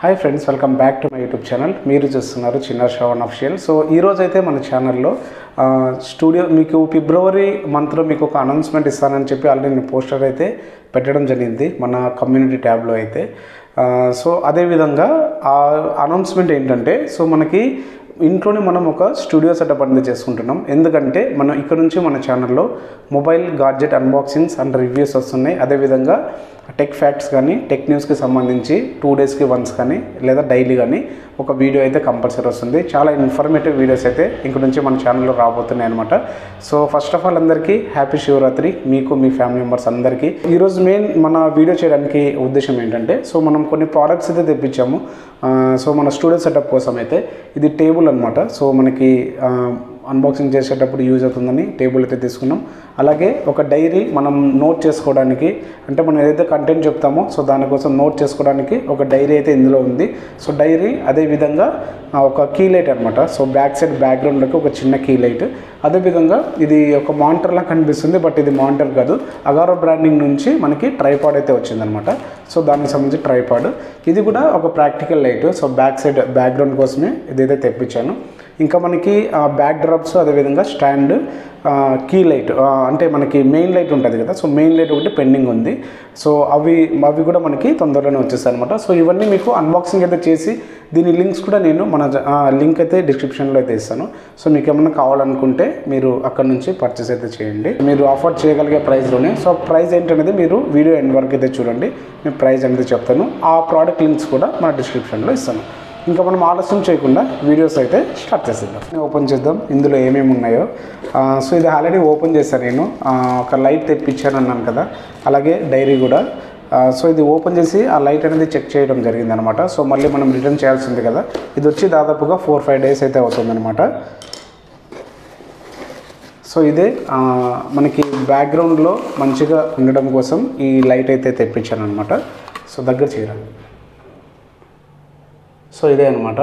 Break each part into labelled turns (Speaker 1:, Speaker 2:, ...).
Speaker 1: hi friends welcome back to my YouTube channel మీరు చూస్తున్నారు చిన్న శ్రవణ్ అఫిషియల్ సో ఈరోజు అయితే మన ఛానల్లో ఆ, స్టూడియో మీకు ఫిబ్రవరి మంత్లో మీకు ఒక అనౌన్స్మెంట్ ఇస్తానని చెప్పి ఆల్రెడీ నేను పోస్టర్ అయితే పెట్టడం జరిగింది మన కమ్యూనిటీ ట్యాబ్లో అయితే ఆ, సో అదేవిధంగా ఆ అనౌన్స్మెంట్ ఏంటంటే సో మనకి ఇంట్లోనే మనం ఒక స్టూడియో సెటప్ అనేది చేసుకుంటున్నాం ఎందుకంటే మనం ఇక్కడ నుంచి మన ఛానల్లో mobile gadget unboxings and reviews వస్తున్నాయి అదేవిధంగా టెక్ ఫ్యాక్ట్స్ కానీ టెక్ న్యూస్కి సంబంధించి టూ డేస్కి వన్స్ కానీ లేదా డైలీ కానీ ఒక వీడియో అయితే కంపల్సరీ వస్తుంది చాలా ఇన్ఫర్మేటివ్ వీడియోస్ అయితే ఇంక నుంచి మన ఛానల్లో రాబోతున్నాయి అనమాట సో ఫస్ట్ ఆఫ్ ఆల్ అందరికీ హ్యాపీ శివరాత్రి మీకు మీ ఫ్యామిలీ మెంబర్స్ అందరికీ ఈరోజు మెయిన్ మన వీడియో చేయడానికి ఉద్దేశం ఏంటంటే సో మనం కొన్ని ప్రోడక్ట్స్ అయితే తెప్పించాము ఆ, సో మన స్టూడియో సెటప్ కోసం అయితే ఇది టేబుల్ అనమాట సో మనకి ఆ, అన్బాక్సింగ్ చేసేటప్పుడు యూజ్ అవుతుందని టేబుల్ అయితే తీసుకున్నాం అలాగే ఒక డైరీ మనం నోట్ చేసుకోవడానికి అంటే మనం ఏదైతే కంటెంట్ చెప్తామో సో దానికోసం నోట్ చేసుకోవడానికి ఒక డైరీ అయితే ఇందులో ఉంది సో డైరీ అదేవిధంగా ఆ, ఒక కీ లైట్ అనమాట సో బ్యాక్ సైడ్ బ్యాక్గ్రౌండ్కి ఒక చిన్న కీ లైట్ అదేవిధంగా ఇది ఒక మానిటర్లా కనిపిస్తుంది బట్ ఇది మానిటర్ కాదు అగారో బ్రాండింగ్ నుంచి మనకి ట్రైపాడ్ అయితే వచ్చిందనమాట సో దానికి సంబంధించి ట్రైపాడ్ ఇది కూడా ఒక practical light so back side background కోసమే ఇదైతే తెప్పించాను ఇంకా మనకి బ్యాక్ డ్రాప్స్ అదేవిధంగా స్టాండ్ కీ లైట్ అంటే మనకి మెయిన్ లైట్ ఉంటుంది కదా సో మెయిన్ లైట్ ఒకటి పెండింగ్ ఉంది సో అవి అవి కూడా మనకి తొందరలోనే వచ్చేస్తాయి అనమాట సో ఇవన్నీ మీకు అన్బాక్సింగ్ అయితే చేసి దీని లింక్స్ కూడా నేను మన లింక్ అయితే డిస్క్రిప్షన్లో అయితే ఇస్తాను సో మీకు ఏమైనా కావాలనుకుంటే మీరు అక్కడ నుంచి పర్చేస్ అయితే చేయండి మీరు అఫోర్డ్ చేయగలిగే ప్రైస్లోనే సో ప్రైస్ ఏంటనేది మీరు వీడియో ఎండ్ వరకు అయితే చూడండి నేను ప్రైస్ అనేది చెప్తాను ఆ ప్రోడక్ట్ లింక్స్ కూడా మన డిస్క్రిప్షన్లో ఇస్తాను ఇంకా మనం ఆలస్యం చేయకుండా వీడియోస్ అయితే స్టార్ట్ చేసేద్దాం ఓపెన్ చేద్దాం ఇందులో ఏమేమి ఉన్నాయో ఆ, సో ఇది ఆల్రెడీ ఓపెన్ చేశాను నేను ఆ, ఒక లైట్ తెప్పించాను అన్నాను కదా అలాగే డైరీ కూడా ఆ, సో ఇది ఓపెన్ చేసి ఆ లైట్ అనేది చెక్ చేయడం జరిగింది అనమాట సో మళ్ళీ మనం రిటర్న్ చేయాల్సింది కదా ఇది వచ్చి దాదాపుగా ఫోర్ ఫైవ్ డేస్ అయితే అవుతుందన్నమాట సో ఇదే ఆ, మనకి బ్యాక్గ్రౌండ్లో మంచిగా ఉండడం కోసం ఈ లైట్ అయితే తెప్పించాను అనమాట సో దగ్గర చేయాలి సో ఇదే అనమాట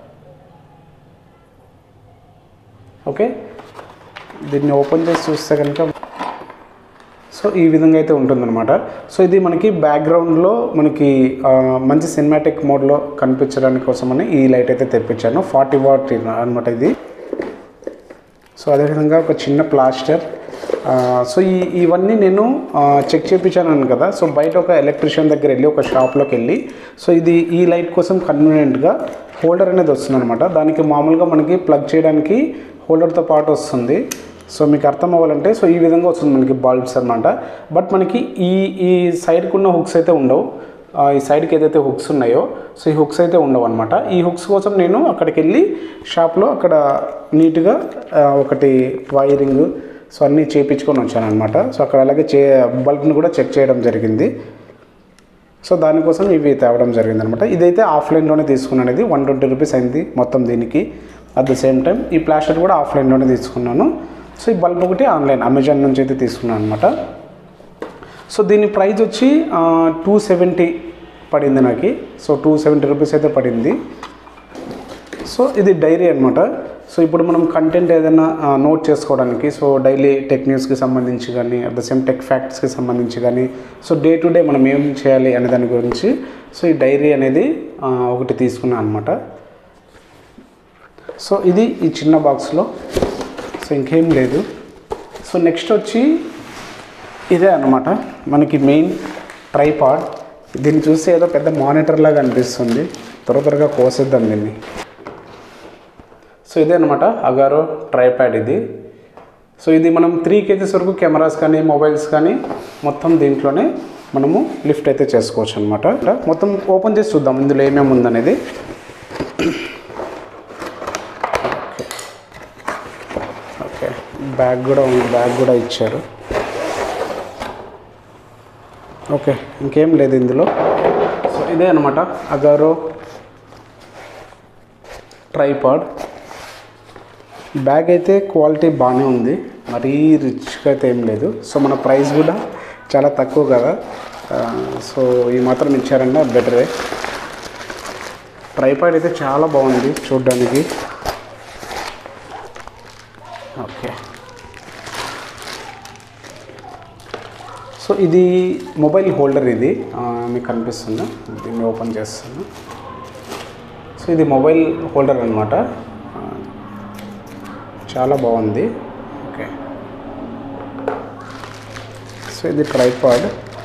Speaker 1: ఓకే దీన్ని ఓపెన్ చేసి చూస్తే కనుక సో ఈ విధంగా అయితే ఉంటుందన్నమాట సో ఇది మనకి బ్యాక్గ్రౌండ్లో మనకి ఆ, మంచి సినిమాటిక్ మోడ్లో కనిపించడానికి కోసమని ఈ లైట్ అయితే తెప్పించాను ఫార్టీ వాట్ అనమాట ఇది సో అదేవిధంగా ఒక చిన్న ప్లాస్టర్ ఆ, సో ఈ ఇవన్నీ నేను ఆ, చెక్ చేయించాను కదా సో బయట ఒక ఎలక్ట్రీషియన్ దగ్గర వెళ్ళి ఒక షాప్లోకి వెళ్ళి సో ఇది ఈ లైట్ కోసం కన్వీనియంట్గా హోల్డర్ అనేది వస్తుంది అనమాట దానికి మామూలుగా మనకి ప్లగ్ చేయడానికి హోల్డర్తో పాటు వస్తుంది సో మీకు అర్థం అవ్వాలంటే సో ఈ విధంగా వస్తుంది మనకి బల్బ్స్ అనమాట బట్ మనకి ఈ ఈ సైడ్కి ఉన్న హుక్స్ అయితే ఉండవు ఆ, ఈ సైడ్కి ఏదైతే హుక్స్ ఉన్నాయో సో ఈ హుక్స్ అయితే ఉండవు అనమాట ఈ హుక్స్ కోసం నేను అక్కడికి వెళ్ళి షాప్లో అక్కడ నీట్గా ఆ, ఒకటి వైరింగ్ సో అన్నీ చేయించుకొని వచ్చాను అనమాట సో అక్కడ అలాగే చే బల్బ్ని కూడా చెక్ చేయడం జరిగింది సో దానికోసం ఇవి తేవడం జరిగింది అనమాట ఇదైతే ఆఫ్లైన్లోనే తీసుకున్నాను ఇది వన్ ట్వంటీ రూపీస్ అయింది మొత్తం దీనికి అట్ ద సేమ్ టైం ఈ ప్లాస్టర్ కూడా ఆఫ్లైన్లోనే తీసుకున్నాను సో ఈ బల్బ్ ఒకటి ఆన్లైన్ అమెజాన్ నుంచి అయితే తీసుకున్నాను అనమాట సో దీని ప్రైస్ వచ్చి టూ సెవెంటీ పడింది నాకు సో టూ సెవెంటీ రూపీస్ అయితే పడింది సో ఇది డైరీ అనమాట సో ఇప్పుడు మనం కంటెంట్ ఏదైనా నోట్ చేసుకోవడానికి సో డైలీ టెక్ న్యూస్కి సంబంధించి కానీ అట్ ద సేమ్ టెక్ ఫ్యాక్ట్స్కి సంబంధించి కానీ సో డే టు డే మనం ఏం చేయాలి అనే దాని గురించి సో ఈ డైరీ అనేది ఆ, ఒకటి తీసుకున్నాను అనమాట సో ఇది ఈ చిన్న బాక్స్లో సో ఇంకేం లేదు సో నెక్స్ట్ వచ్చి ఇదే అనమాట మనకి మెయిన్ ట్రైపాడ్ దీన్ని చూస్తే ఏదో పెద్ద మానిటర్ లాగా అనిపిస్తుంది త్వర త్వరగా కోసేద్దాం దీన్ని సో ఇదే అనమాట అగారో ట్రైపాడ్ ఇది సో ఇది మనం త్రీ కేజీస్ వరకు కెమెరాస్ కానీ మొబైల్స్ కానీ మొత్తం దీంట్లోనే మనము లిఫ్ట్ అయితే చేసుకోవచ్చు అనమాట మొత్తం ఓపెన్ చేసి చూద్దాం ఇందులో ఏమేమి ఉందనేది ఓకే బ్యాగ్ కూడా ఉంది బ్యాగ్ కూడా ఇచ్చారు ఓకే ఇంకేం లేదు ఇందులో సో ఇదే అనమాట అగారో ట్రైపాడ్ బ్యాగ్ అయితే క్వాలిటీ బాగానే ఉంది మరీ రిచ్గా అయితే ఏం లేదు సో మన ప్రైస్ కూడా చాలా తక్కువ కదా ఆ, సో ఈ మాత్రం ఇచ్చారంటే బెటరే ట్రైపాడ్ అయితే చాలా బాగుంది చూడడానికి ఓకే సో ఇది మొబైల్ హోల్డర్ ఇది ఆ, మీకు కనిపిస్తుందా దీన్ని ఓపెన్ చేస్తాను ఇది మొబైల్ హోల్డర్ అనమాట చాలా బాగుంది ఓకే సో ఇది ట్రైపాడ్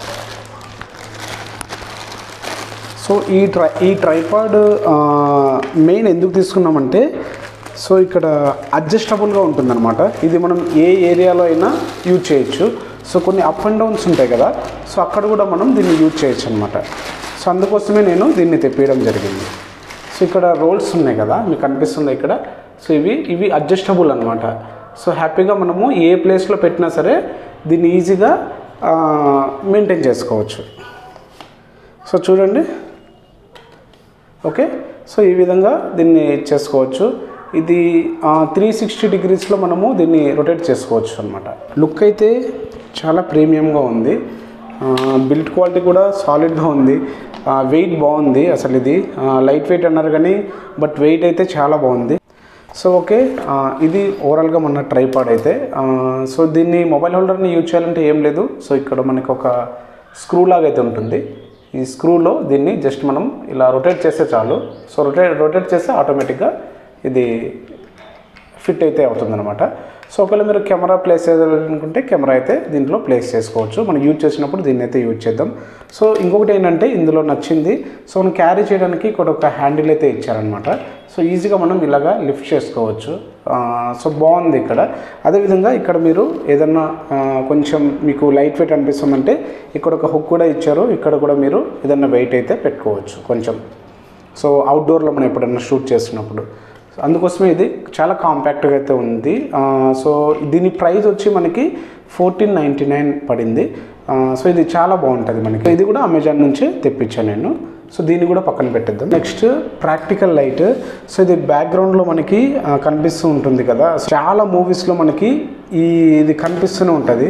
Speaker 1: సో ఈ ట్రై ఈ ట్రైపాడ్ మెయిన్ ఎందుకు తీసుకున్నామంటే సో ఇక్కడ అడ్జస్టబుల్గా ఉంటుందన్నమాట ఇది మనం ఏ ఏరియాలో అయినా యూజ్ చేయొచ్చు సో కొన్ని అప్ అండ్ డౌన్స్ ఉంటాయి కదా సో అక్కడ కూడా మనం దీన్ని యూజ్ చేయొచ్చు అనమాట సో అందుకోసమే నేను దీన్ని తెప్పియడం జరిగింది సో ఇక్కడ రోల్స్ ఉన్నాయి కదా మీకు కనిపిస్తుంది ఇక్కడ సో ఇవి ఇవి అడ్జస్టబుల్ అనమాట సో హ్యాపీగా మనము ఏ ప్లేస్లో పెట్టినా సరే దీన్ని ఈజీగా మెయింటైన్ చేసుకోవచ్చు సో చూడండి ఓకే సో ఈ విధంగా దీన్ని చేసుకోవచ్చు ఇది త్రీ సిక్స్టీ డిగ్రీస్లో మనము దీన్ని రొటేట్ చేసుకోవచ్చు అనమాట లుక్ అయితే చాలా ప్రీమియంగా ఉంది బిల్డ్ క్వాలిటీ కూడా సాలిడ్గా ఉంది వెయిట్ బాగుంది అసలు ఇది లైట్ వెయిట్ అన్నారు కానీ బట్ వెయిట్ అయితే చాలా బాగుంది సో ఓకే ఆ, ఇది ఓవరాల్గా మన ట్రైపాడ్ అయితే ఆ, సో దీన్ని మొబైల్ హోల్డర్ని యూజ్ చేయాలంటే ఏం లేదు సో ఇక్కడ మనకి ఒక స్క్రూ లాగా అయితే ఉంటుంది ఈ స్క్రూలో దీన్ని జస్ట్ మనం ఇలా రొటేట్ చేస్తే చాలు సో రొటేట్ రొటేట్ చేస్తే ఆటోమేటిక్గా ఇది ఫిట్ అయితే అవుతుందన్నమాట సో ఒకవేళ మీరు కెమెరా ప్లేస్ చేయాలనుకుంటే కెమెరా అయితే దీంట్లో ప్లేస్ చేసుకోవచ్చు మనం యూజ్ చేసినప్పుడు దీన్ని అయితే యూజ్ చేద్దాం సో ఇంకొకటి ఏంటంటే ఇందులో నచ్చింది సో మనం క్యారీ చేయడానికి ఇక్కడ ఒక హ్యాండిల్ అయితే ఇచ్చారనమాట సో ఈజీగా మనం ఇలాగా లిఫ్ట్ చేసుకోవచ్చు ఆ, సో బాగుంది ఇక్కడ అదేవిధంగా ఇక్కడ మీరు ఏదన్నా ఆ, కొంచెం మీకు లైట్ వెయిట్ అనిపిస్తుందంటే ఇక్కడ ఒక హుక్ కూడా ఇచ్చారు ఇక్కడ కూడా మీరు ఏదన్నా వెయిట్ అయితే పెట్టుకోవచ్చు కొంచెం సో అవుట్డోర్లో మనం ఎప్పుడైనా షూట్ చేస్తున్నప్పుడు సో అందుకోసమే ఇది చాలా కాంపాక్ట్గా అయితే ఉంది ఆ, సో దీని ప్రైస్ వచ్చి మనకి ఫోర్టీన్ నైంటీ నైన్ పడింది ఆ, సో ఇది చాలా బాగుంటుంది మనకి ఇది కూడా అమెజాన్ నుంచే తెప్పించాను నేను సో దీన్ని కూడా పక్కన పెట్టేద్దాం నెక్స్ట్ ప్రాక్టికల్ లైట్ సో ఇది బ్యాక్గ్రౌండ్లో మనకి ఆ, కనిపిస్తూ ఉంటుంది కదా చాలా మూవీస్లో మనకి ఈ ఇది కనిపిస్తూనే ఉంటుంది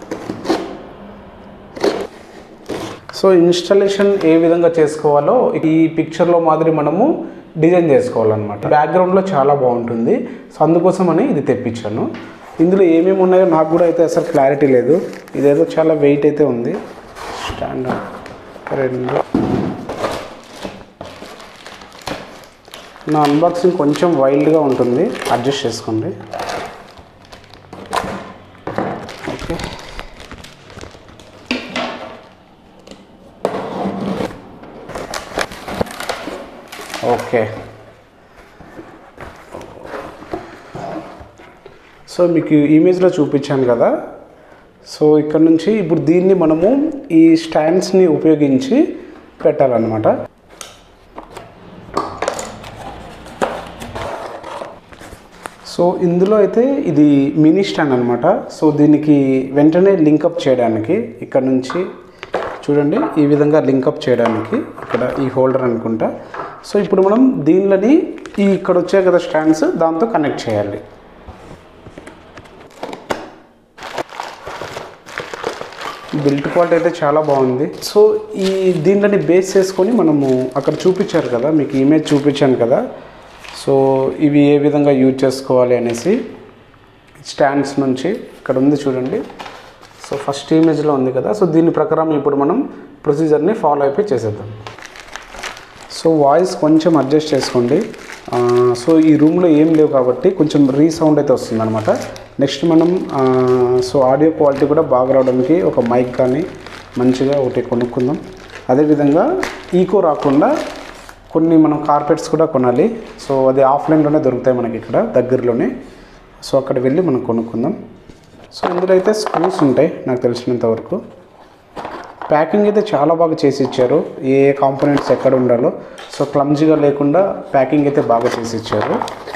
Speaker 1: సో ఇన్స్టాలేషన్ ఏ విధంగా చేసుకోవాలో ఈ పిక్చర్లో మాదిరి మనము డిజైన్ చేసుకోవాలన్నమాట బ్యాక్గ్రౌండ్లో చాలా బాగుంటుంది సో అందుకోసం అని ఇది తెప్పించాను ఇందులో ఏమేమి ఉన్నాయో నాకు కూడా అయితే అసలు క్లారిటీ లేదు ఇదేదో చాలా వెయిట్ అయితే ఉంది స్టాండ్ రెండు నా అన్బాక్సింగ్ కొంచెం వైల్డ్గా ఉంటుంది అడ్జస్ట్ చేసుకోండి ఓకే ఓకే సో మీకు ఇమేజ్లో చూపించాను కదా సో ఇక్కడ నుంచి ఇప్పుడు దీన్ని మనము ఈ స్టాండ్స్ని ఉపయోగించి పెట్టాలన్నమాట సో ఇందులో అయితే ఇది మినీ స్టాండ్ అనమాట సో దీనికి వెంటనే లింకప్ చేయడానికి ఇక్కడ నుంచి చూడండి ఈ విధంగా లింకప్ చేయడానికి ఇక్కడ ఈ హోల్డర్ అనుకుంటా సో ఇప్పుడు మనం దీనిలోని ఈ ఇక్కడ వచ్చాయి కదా స్టాండ్స్ దాంతో కనెక్ట్ చేయాలి బిల్ట్ క్వాలిటీ అయితే చాలా బాగుంది సో ఈ దీనిని బేస్ చేసుకొని మనము అక్కడ చూపించారు కదా మీకు ఇమేజ్ చూపించాను కదా సో ఇవి ఏ విధంగా యూజ్ చేసుకోవాలి అనేసి స్టాండ్స్ నుంచి ఇక్కడ ఉంది చూడండి సో ఫస్ట్ ఇమేజ్లో ఉంది కదా సో దీని ప్రకారం ఇప్పుడు మనం ప్రొసీజర్ని ఫాలో అయిపోయి చేసేద్దాం సో వాయిస్ కొంచెం అడ్జస్ట్ చేసుకోండి ఆ, సో ఈ రూమ్లో ఏం లేవు కాబట్టి కొంచెం రీసౌండ్ అయితే వస్తుంది అనమాట నెక్స్ట్ మనం ఆ, సో ఆడియో క్వాలిటీ కూడా బాగా రావడానికి ఒక మైక్ కానీ మంచిగా ఒకటి కొనుక్కుందాం అదేవిధంగా ఈకో రాకుండా కొన్ని మనం కార్పెట్స్ కూడా కొనాలి సో అది ఆఫ్లైన్లోనే దొరుకుతాయి మనకి ఇక్కడ దగ్గరలోనే సో అక్కడ వెళ్ళి మనం కొనుక్కుందాం సో ఇందులో అయితే స్క్రూస్ ఉంటాయి నాకు తెలిసినంత వరకు ప్యాకింగ్ అయితే చాలా బాగా చేసి ఇచ్చారు ఏ కాంపోనెంట్స్ ఎక్కడ ఉండాలో సో క్లమ్జీగా లేకుండా ప్యాకింగ్ అయితే బాగా చేసి ఇచ్చారు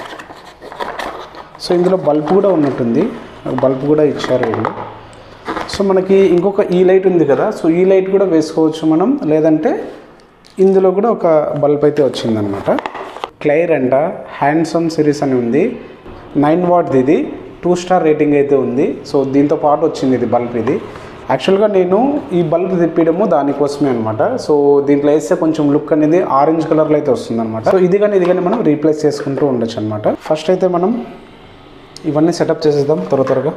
Speaker 1: సో ఇందులో బల్బ్ కూడా ఉన్నట్టుంది బల్బ్ కూడా ఇచ్చారు వీళ్ళు సో మనకి ఇంకొక ఈ లైట్ ఉంది కదా సో ఈ లైట్ కూడా వేసుకోవచ్చు మనం లేదంటే ఇందులో కూడా ఒక బల్బ్ అయితే వచ్చిందనమాట క్లైర్ అంట హ్యాండ్సమ్ సిరీస్ అని ఉంది నైన్ వాట్ది ఇది టూ స్టార్ రేటింగ్ అయితే ఉంది సో దీంతో పాటు వచ్చింది ఇది బల్బ్ ఇది యాక్చువల్గా నేను ఈ బల్బ్ తిప్పడము దానికోసమే అనమాట సో దీంట్లో వేస్తే కొంచెం లుక్ అనేది ఆరెంజ్ కలర్లో అయితే వస్తుంది అనమాట సో ఇది కానీ ఇది కానీ మనం రీప్లేస్ చేసుకుంటూ ఉండొచ్చు అనమాట ఫస్ట్ అయితే మనం ఇవన్నీ సెటప్ చేసేద్దాం త్వర త్వరగా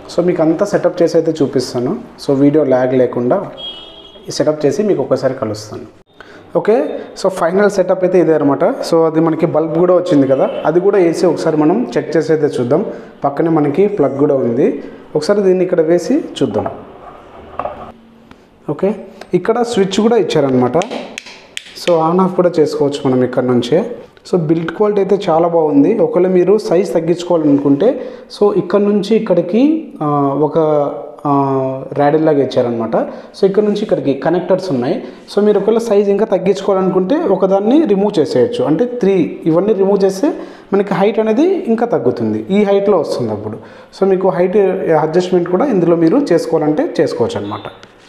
Speaker 1: సో మీకు అంతా సెటప్ చేసి అయితే చూపిస్తాను సో వీడియో ల్యాగ్ లేకుండా సెటప్ చేసి మీకు ఒకసారి కలుస్తాను ఓకే సో ఫైనల్ సెటప్ అయితే ఇదే అనమాట సో అది మనకి బల్బ్ కూడా వచ్చింది కదా అది కూడా వేసి ఒకసారి మనం చెక్ చేసి అయితే చూద్దాం పక్కనే మనకి ప్లగ్ కూడా ఉంది ఒకసారి దీన్ని ఇక్కడ వేసి చూద్దాం ఓకే ఇక్కడ స్విచ్ కూడా ఇచ్చారనమాట సో ఆన్ ఆఫ్ కూడా చేసుకోవచ్చు మనం ఇక్కడ నుంచే సో బిల్డ్ క్వాలిటీ అయితే చాలా బాగుంది ఒకవేళ మీరు సైజ్ తగ్గించుకోవాలనుకుంటే సో ఇక్కడ నుంచి ఇక్కడికి ఆ, ఒక ర్యాడిల్ లాగా ఇచ్చారనమాట సో ఇక్కడ నుంచి ఇక్కడికి కనెక్టర్స్ ఉన్నాయి సో మీరు ఒకవేళ సైజ్ ఇంకా తగ్గించుకోవాలనుకుంటే ఒకదాన్ని రిమూవ్ చేసేయచ్చు అంటే త్రీ ఇవన్నీ రిమూవ్ చేస్తే మనకి హైట్ అనేది ఇంకా తగ్గుతుంది ఈ హైట్లో వస్తుంది అప్పుడు సో మీకు హైట్ అడ్జస్ట్మెంట్ కూడా ఇందులో మీరు చేసుకోవాలంటే చేసుకోవచ్చు అనమాట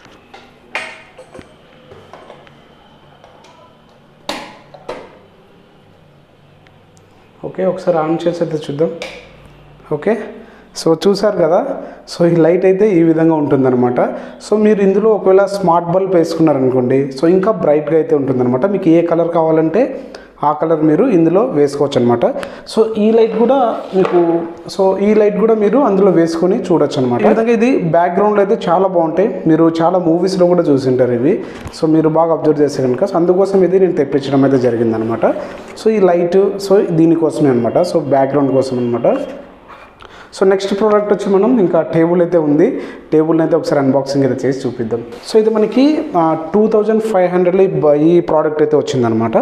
Speaker 1: ఓకే ఒకసారి ఆన్ చేసి అయితే చూద్దాం ఓకే సో చూసారు కదా సో ఈ లైట్ అయితే ఈ విధంగా ఉంటుందన్నమాట సో మీరు ఇందులో ఒకవేళ స్మార్ట్ బల్బ్ వేసుకున్నారనుకోండి సో ఇంకా బ్రైట్గా అయితే ఉంటుందన్నమాట మీకు ఏ కలర్ కావాలంటే ఆ కలర్ మీరు ఇందులో వేసుకోవచ్చు అనమాట సో ఈ లైట్ కూడా మీకు సో ఈ లైట్ కూడా మీరు అందులో వేసుకొని చూడొచ్చు అనమాట ఈ విధంగా ఇది బ్యాక్గ్రౌండ్లో అయితే చాలా బాగుంటాయి మీరు చాలా మూవీస్లో కూడా చూసింటారు ఇవి సో మీరు బాగా అబ్జర్వ్ చేస్తే కనుక సో అందుకోసం ఇది నేను తెప్పించడం అయితే జరిగిందనమాట సో ఈ లైట్ సో దీనికోసమే అనమాట సో బ్యాక్గ్రౌండ్ కోసం అనమాట సో నెక్స్ట్ ప్రోడక్ట్ వచ్చి మనం ఇంకా టేబుల్ అయితే ఉంది టేబుల్ని అయితే ఒకసారి అన్బాక్సింగ్ అయితే చేసి చూపిద్దాం సో ఇది మనకి టూ థౌజండ్ ఫైవ్ హండ్రెడ్లో ఈ ప్రోడక్ట్ అయితే వచ్చిందనమాట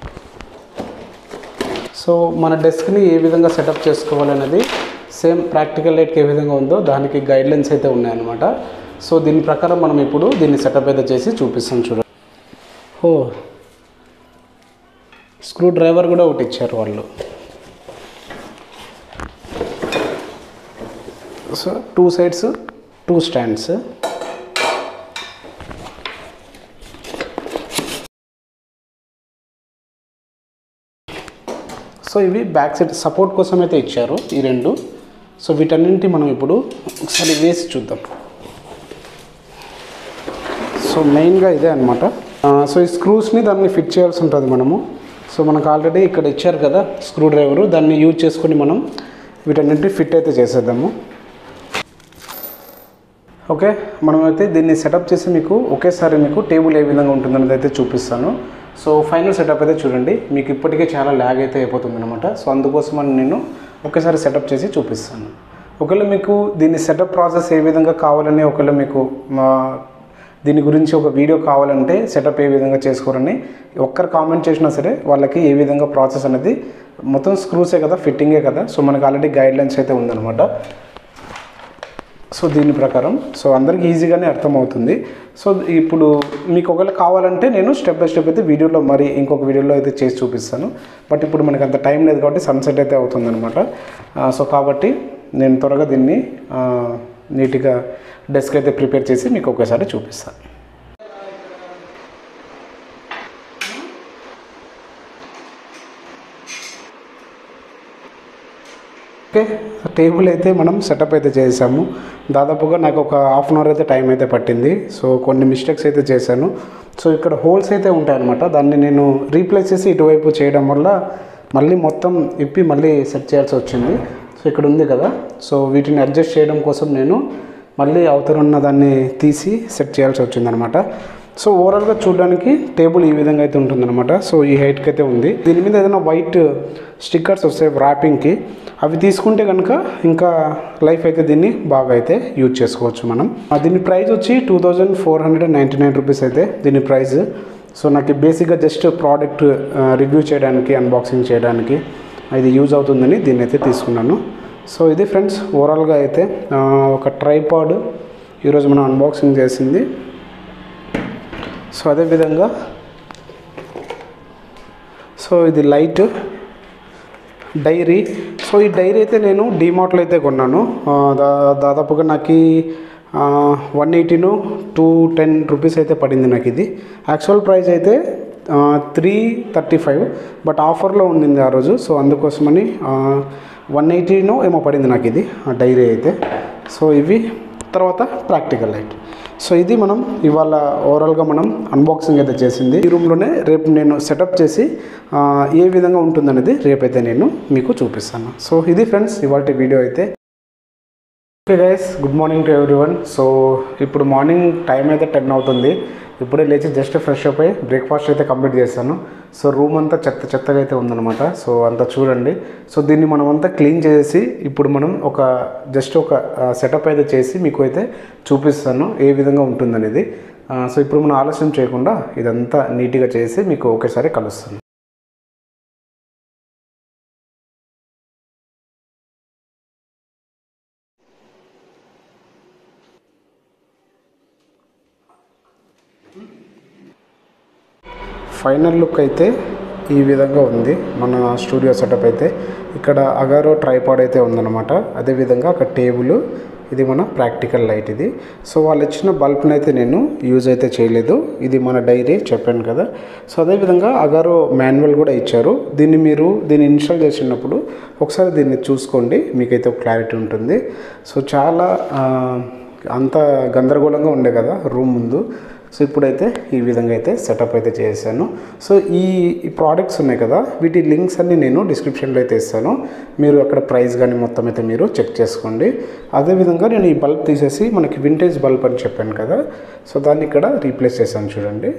Speaker 1: సో మన డెస్క్ని ఏ విధంగా సెటప్ చేసుకోవాలనేది సేమ్ ప్రాక్టికల్ లైట్కి ఏ విధంగా ఉందో దానికి గైడ్లైన్స్ అయితే ఉన్నాయన్నమాట సో దీని ప్రకారం మనం ఇప్పుడు దీన్ని సెటప్ అయితే చేసి చూపిస్తాం చూడండి ఓ స్క్రూ డ్రైవర్ కూడా ఒకటి ఇచ్చారు వాళ్ళు so two sides two stands so ఇవి బ్యాక్ సైడ్ సపోర్ట్ కోసం అయితే ఇచ్చారు ఈ రెండు సో వీటన్నింటి మనం ఇప్పుడు ఒకసారి వేసి చూద్దాం సో మెయిన్గా ఇదే అనమాట సో ఈ స్క్రూస్ని దాన్ని ఫిట్ చేయాల్సి ఉంటుంది మనము సో మనకు ఆల్రెడీ ఇక్కడ ఇచ్చారు కదా స్క్రూ డ్రైవరు దాన్ని యూజ్ చేసుకొని మనం వీటన్నింటి ఫిట్ అయితే చేసేద్దాము ఓకే మనమైతే దీన్ని సెటప్ చేసి మీకు ఒకేసారి మీకు టేబుల్ ఏ విధంగా ఉంటుందనేది అయితే చూపిస్తాను సో ఫైనల్ సెటప్ అయితే చూడండి మీకు ఇప్పటికే చాలా ల్యాగ్ అయితే అయిపోతుంది అనమాట సో అందుకోసం అని నేను ఒకేసారి సెటప్ చేసి చూపిస్తాను ఒకవేళ మీకు దీన్ని సెటప్ ప్రాసెస్ ఏ విధంగా కావాలని ఒకవేళ మీకు మా దీని గురించి ఒక వీడియో కావాలంటే సెటప్ ఏ విధంగా చేసుకోరని ఒక్కరు కామెంట్ చేసినా సరే వాళ్ళకి ఏ విధంగా ప్రాసెస్ అనేది మొత్తం స్క్రూసే కదా ఫిట్టింగే కదా సో మనకు ఆల్రెడీ గైడ్ లైన్స్ అయితే ఉందన్నమాట సో దీని ప్రకారం సో అందరికీ ఈజీగానే అర్థమవుతుంది సో ఇప్పుడు మీకు ఒకవేళ కావాలంటే నేను స్టెప్ బై స్టెప్ అయితే వీడియోలో మరి ఇంకొక వీడియోలో అయితే చేసి చూపిస్తాను బట్ ఇప్పుడు మనకి అంత టైం లేదు కాబట్టి సన్సెట్ అయితే అవుతుందన్నమాట ఆ, సో కాబట్టి నేను త్వరగా దీన్ని ఆ, నీట్గా డెస్క్ అయితే ప్రిపేర్ చేసి మీకు ఒకసారి చూపిస్తాను ఓకే టేబుల్ అయితే మనం సెటప్ అయితే చేసాము దాదాపుగా నాకు ఒక హాఫ్ అన్ అవర్ అయితే టైం అయితే పట్టింది సో కొన్ని మిస్టేక్స్ అయితే చేశాను సో ఇక్కడ హోల్స్ అయితే ఉంటాయన్నమాట దాన్ని నేను రీప్లేస్ చేసి ఇటువైపు చేయడం వల్ల మళ్ళీ మొత్తం ఇప్పి మళ్ళీ సెట్ చేయాల్సి వచ్చింది సో ఇక్కడ ఉంది కదా సో వీటిని అడ్జస్ట్ చేయడం కోసం నేను మళ్ళీ అవతల ఉన్న దాన్ని తీసి సెట్ చేయాల్సి వచ్చిందనమాట సో ఓవరాల్గా చూడడానికి టేబుల్ ఈ విధంగా అయితే ఉంటుందన్నమాట సో ఈ హైట్కి అయితే ఉంది దీని మీద ఏదైనా వైట్ స్టిక్కర్స్ వస్తాయి ర్యాపింగ్కి అవి తీసుకుంటే కనుక ఇంకా లైఫ్ అయితే దీన్ని బాగా అయితే యూజ్ చేసుకోవచ్చు మనం ఆ, దీని ప్రైస్ వచ్చి two thousand four hundred and ninety nine rupees అయితే దీని ప్రైస్ సో నాకు బేసిక్గా జస్ట్ ప్రోడక్ట్ రివ్యూ చేయడానికి అన్బాక్సింగ్ చేయడానికి ఇది యూజ్ అవుతుందని దీన్ని అయితే తీసుకున్నాను సో ఇది ఫ్రెండ్స్ ఓవరాల్గా అయితే ఆ, ఒక ట్రైపాడ్ ఈరోజు మనం అన్బాక్సింగ్ చేసింది సో అదేవిధంగా సో ఇది లైట్ డైరీ సో ఈ డైరీ అయితే నేను డీమార్ట్లో అయితే కొన్నాను ఆ, దా దాదాపుగా నాకు one eighteen two ten rupees అయితే పడింది నాకు ఇది యాక్చువల్ ప్రైస్ అయితే త్రీ థర్టీ ఫైవ్ బట్ ఆఫర్లో ఉండింది ఆ రోజు సో అందుకోసమని వన్ ఎయిటీనో ఏమో పడింది నాకు ఇది ఆ డైరీ అయితే సో ఇవి తర్వాత ప్రాక్టికల్ లైట్ సో ఇది మనం ఇవాళ ఓవరాల్గా మనం అన్బాక్సింగ్ అయితే చేసింది ఈ రూమ్లోనే రేపు నేను సెటప్ చేసి ఆ, ఏ విధంగా ఉంటుందనేది రేపైతే నేను మీకు చూపిస్తాను సో ఇది ఫ్రెండ్స్ ఇవాళ వీడియో అయితే okay guys good morning to everyone so ఇప్పుడు మార్నింగ్ టైం అయితే టెన్ అవుతుంది ఇప్పుడే లేచి జస్ట్ ఫ్రెష్ అప్ అయ్యి బ్రేక్ఫాస్ట్ అయితే కంప్లీట్ చేశాను సో రూమ్ అంతా చెత్త చెత్తగా అయితే ఉందన్నమాట సో అంతా చూడండి సో దీన్ని మనం అంతా క్లీన్ చేసి ఇప్పుడు మనం ఒక జస్ట్ ఒక సెటప్ అయితే చేసి మీకు అయితే చూపిస్తాను ఏ విధంగా ఉంటుందనేది ఆ, సో ఇప్పుడు మనం ఆలస్యం చేయకుండా ఇదంతా నీట్గా చేసి మీకు ఒకేసారి కలుస్తాను ఫైనల్ లుక్ అయితే ఈ విధంగా ఉంది మన స్టూడియో సెటప్ అయితే ఇక్కడ అగారో ట్రైపాడ్ అయితే ఉందన్నమాట అదేవిధంగా అక్కడ టేబుల్ ఇది మన ప్రాక్టికల్ లైట్ ఇది సో వాళ్ళు ఇచ్చిన బల్బ్ని అయితే నేను యూజ్ అయితే చేయలేదు ఇది మన డైరీ చెప్పాను కదా సో అదేవిధంగా అగారో మాన్యువల్ కూడా ఇచ్చారు దీన్ని మీరు దీన్ని ఇన్స్టాల్ చేసినప్పుడు ఒకసారి దీన్ని చూసుకోండి మీకైతే ఒక క్లారిటీ ఉంటుంది సో చాలా ఆ, అంత గందరగోళంగా ఉండే కదా రూమ్ ముందు సో ఇప్పుడైతే ఈ విధంగా అయితే సెటప్ అయితే చేశాను సో ఈ ఈ ప్రోడక్ట్స్ ఉన్నాయి కదా వీటి లింక్స్ అన్ని నేను డిస్క్రిప్షన్లో అయితే ఇస్తాను మీరు అక్కడ ప్రైస్ కానీ మొత్తం అయితే మీరు చెక్ చేసుకోండి అదేవిధంగా నేను ఈ బల్బ్ తీసేసి మనకి వింటేజ్ బల్బ్ అని చెప్పాను కదా సో దాన్ని ఇక్కడ రీప్లేస్ చేశాను చూడండి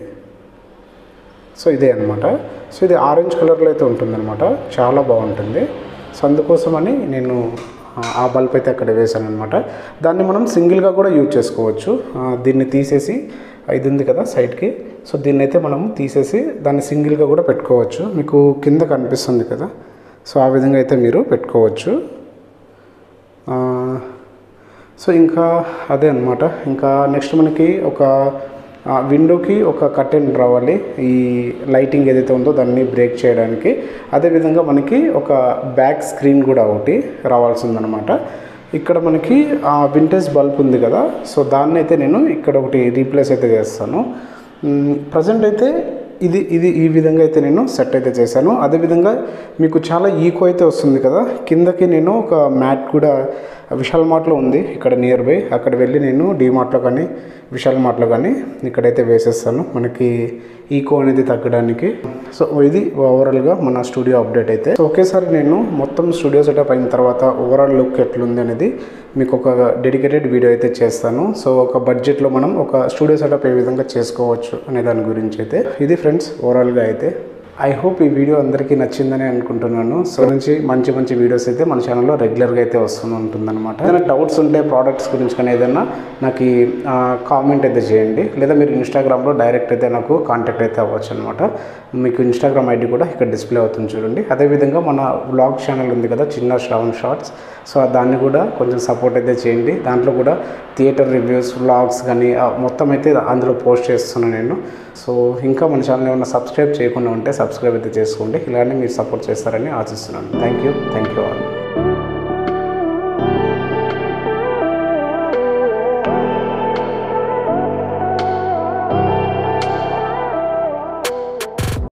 Speaker 1: సో ఇదే అనమాట సో ఇది ఆరెంజ్ కలర్లో అయితే ఉంటుందన్నమాట చాలా బాగుంటుంది సో అందుకోసమని నేను ఆ, ఆ బల్బ్ అయితే అక్కడ వేసాను అనమాట దాన్ని మనం సింగిల్గా కూడా యూజ్ చేసుకోవచ్చు ఆ, దీన్ని తీసేసి ఇది ఉంది కదా సైడ్కి సో దీన్ని అయితే మనం తీసేసి దాన్ని సింగిల్గా కూడా పెట్టుకోవచ్చు మీకు కింద కనిపిస్తుంది కదా సో ఆ విధంగా అయితే మీరు పెట్టుకోవచ్చు ఆ, సో ఇంకా అదే అనమాట ఇంకా నెక్స్ట్ మనకి ఒక ఆ, విండోకి ఒక కర్టెన్ రావాలి ఈ లైటింగ్ ఏదైతే ఉందో దాన్ని బ్రేక్ చేయడానికి అదేవిధంగా మనకి ఒక బ్యాక్ స్క్రీన్ కూడా ఒకటి రావాల్సి ఉందన్నమాట ఇక్కడ మనకి ఆ వింటేజ్ బల్బ్ ఉంది కదా సో దాన్ని అయితే నేను ఇక్కడ ఒకటి రీప్లేస్ అయితే చేస్తాను ప్రజెంట్ అయితే ఇది ఇది ఈ విధంగా అయితే నేను సెట్ అయితే చేశాను అదేవిధంగా మీకు చాలా ఈకో అయితే వస్తుంది కదా కిందకి నేను ఒక మ్యాట్ కూడా విశాల్ మార్ట్లో ఉంది ఇక్కడ నియర్ బై అక్కడ వెళ్ళి నేను డీమార్ట్లో కానీ విశాల్ మార్ట్లో కానీ ఇక్కడైతే వేసేస్తాను మనకి ఈకో అనేది తగ్గడానికి సో ఇది ఓవరాల్గా మన స్టూడియో అప్డేట్ అయితే సో ఒకేసారి నేను మొత్తం స్టూడియో సెటప్ అయిన తర్వాత ఓవరాల్ లుక్ ఎట్లుంది అనేది మీకు ఒక డెడికేటెడ్ వీడియో అయితే చేస్తాను సో ఒక బడ్జెట్లో మనం ఒక స్టూడియో సెటప్ ఏ విధంగా చేసుకోవచ్చు అనే దాని గురించి అయితే ఇది ఫ్రెండ్స్ ఓవరాల్గా అయితే ఐ హోప్ ఈ వీడియో అందరికీ నచ్చిందని అనుకుంటున్నాను సో నుంచి మంచి మంచి వీడియోస్ అయితే మన ఛానల్లో రెగ్యులర్గా అయితే వస్తూ ఉంటుందన్నమాట ఏదైనా డౌట్స్ ఉంటే ప్రోడక్ట్స్ గురించి కానీ ఏదైనా నాకు కామెంట్ అయితే చేయండి లేదా మీరు ఇన్స్టాగ్రామ్లో డైరెక్ట్ అయితే నాకు కాంటాక్ట్ అయితే అవ్వచ్చు అనమాట మీకు ఇన్స్టాగ్రామ్ ఐడి కూడా ఇక్కడ డిస్ప్లే అవుతుంది చూడండి అదేవిధంగా మన వ్లాగ్ ఛానల్ ఉంది కదా చిన్న శ్రావణ్ షార్ట్స్ సో దాన్ని కూడా కొంచెం సపోర్ట్ అయితే చేయండి దాంట్లో కూడా థియేటర్ రివ్యూస్ వ్లాగ్స్ కానీ ఆ, మొత్తం అయితే అందులో పోస్ట్ చేస్తున్నాను నేను సో ఇంకా మన ఛానల్ ఏమైనా సబ్స్క్రైబ్ చేయకుండా ఉంటే సబ్స్క్రైబ్ అయితే చేసుకోండి ఇలానే మీరు సపోర్ట్ చేస్తారని ఆశిస్తున్నాను thank you thank you all